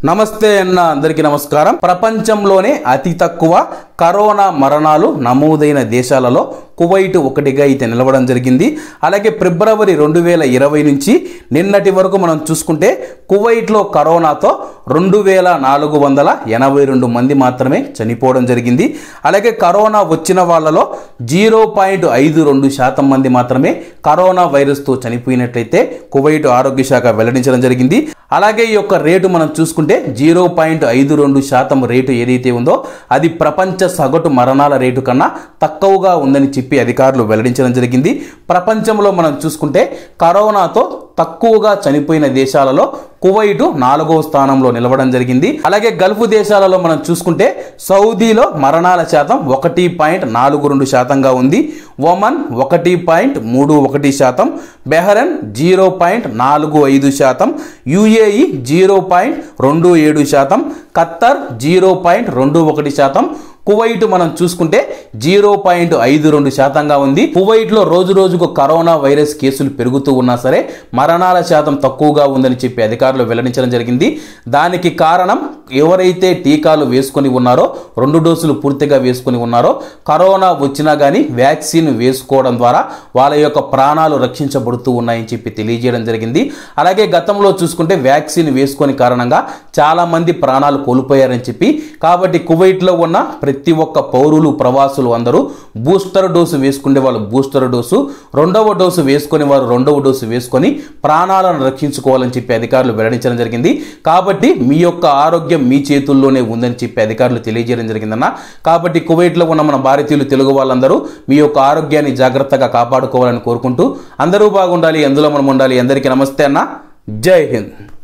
నమస్తే అన్న అందరికీ నమస్కారం ప్రపంచంలోనే అతి తక్కువ కరోనా మరణాలు నమోదైన దేశాలలో కువైట్ ఒకటిగా అయితే నిలవడం జరిగింది అలాగే ఫిబ్రవరి రెండు వేల ఇరవై నుంచి నిన్నటి వరకు మనం చూసుకుంటే కువైట్లో కరోనాతో రెండు వేల నాలుగు వందల ఎనభై రెండు మంది మాత్రమే చనిపోవడం జరిగింది అలాగే కరోనా వచ్చిన వాళ్ళలో జీరో పాయింట్ ఐదు రెండు శాతం మంది మాత్రమే కరోనా వైరస్తో చనిపోయినట్లయితే కువైట్ ఆరోగ్య శాఖ వెల్లడించడం జరిగింది అలాగే ఈ యొక్క రేటు మనం చూసుకుంటే జీరో పాయింట్ ఐదు రెండు శాతం రేటు ఏదైతే ఉందో అది ప్రపంచ సగటు మరణాల రేటు కన్నా తక్కువగా ఉందని చెప్పి అధికారులు వెల్లడించడం జరిగింది ప్రపంచంలో మనం చూసుకుంటే కరోనాతో తక్కువగా చనిపోయిన దేశాలలో కువైట్ నాలుగవ స్థానంలో నిలవడం జరిగింది అలాగే గల్ఫ్ దేశాలలో మనం చూసుకుంటే సౌదీలో మరణాల శాతం ఒకటి పాయింట్ నాలుగు రెండు శాతంగా ఉంది ఒమన్ ఒకటి పాయింట్ మూడు ఒకటి శాతం బెహరన్ జీరో పాయింట్ నాలుగు ఐదు శాతం యుఏఈ జీరో పాయింట్ రెండు ఏడు శాతం ఖత్తర్ జీరో పాయింట్ రెండు ఒకటి శాతం కువైట్ మనం చూసుకుంటే జీరో పాయింట్ ఐదు రెండు శాతంగా ఉంది కువైట్లో రోజు రోజుకు కరోనా వైరస్ కేసులు పెరుగుతూ ఉన్నా సరే మరణాల శాతం తక్కువగా ఉందని చెప్పి అధికారులు వెల్లడించడం జరిగింది దానికి కారణం ఎవరైతే టీకాలు వేసుకొని ఉన్నారో రెండు డోసులు పూర్తిగా వేసుకొని ఉన్నారో కరోనా వచ్చినా కానీ వ్యాక్సిన్ వేసుకోవడం ద్వారా వాళ్ళ యొక్క ప్రాణాలు రక్షించబడుతూ ఉన్నాయని చెప్పి తెలియజేయడం జరిగింది అలాగే గతంలో చూసుకుంటే వ్యాక్సిన్ వేసుకొని కారణంగా చాలా మంది ప్రాణాలు కోల్పోయారని చెప్పి కాబట్టి కువైట్లో ఉన్న ప్రతి ఒక్క పౌరులు ప్రవాసులు అందరూ బూస్టర్ డోసు వేసుకునే వాళ్ళు బూస్టర్ డోసు రెండవ డోసు వేసుకునే వారు రెండవ డోసు వేసుకొని ప్రాణాలను రక్షించుకోవాలని చెప్పి అధికారులు వెల్లడించడం జరిగింది కాబట్టి మీ యొక్క ఆరోగ్యం మీ చేతుల్లోనే ఉందని చెప్పి అధికారులు తెలియజేయడం జరిగిందన్న కాబట్టి కువైట్లో ఉన్న మన భారతీయులు తెలుగు వాళ్ళందరూ మీ యొక్క ఆరోగ్యాన్ని జాగ్రత్తగా కాపాడుకోవాలని కోరుకుంటూ అందరూ బాగుండాలి అందులో మనం ఉండాలి అందరికీ నమస్తే అన్న జై హింద్